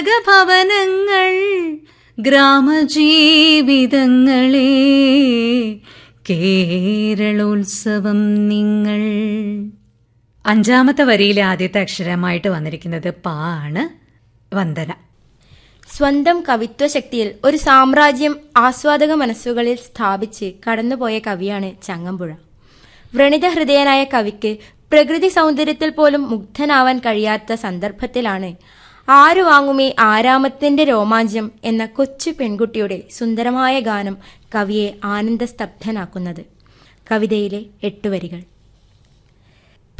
ഭവനങ്ങൾ ഗ്രാമജീവിതങ്ങളെ കേരളോത്സവം നിങ്ങൾ അഞ്ചാമത്തെ വരിയിലെ ആദ്യത്തെ അക്ഷരമായിട്ട് വന്നിരിക്കുന്നത് പാ ആണ് വന്ദന സ്വന്തം കവിത്വശക്തിയിൽ ഒരു സാമ്രാജ്യം ആസ്വാദക മനസ്സുകളിൽ സ്ഥാപിച്ച് കടന്നുപോയ കവിയാണ് ചങ്ങമ്പുഴ വ്രണിത ഹൃദയനായ കവിക്ക് പ്രകൃതി സൗന്ദര്യത്തിൽ പോലും മുഗ്ധനാവാൻ കഴിയാത്ത സന്ദർഭത്തിലാണ് ആരു വാങ്ങുമേ ആരാമത്തിന്റെ രോമാഞ്ചം എന്ന കൊച്ചു പെൺകുട്ടിയുടെ സുന്ദരമായ ഗാനം കവിയെ ആനന്ദസ്തബ്ധനാക്കുന്നത് കവിതയിലെ എട്ടുവരികൾ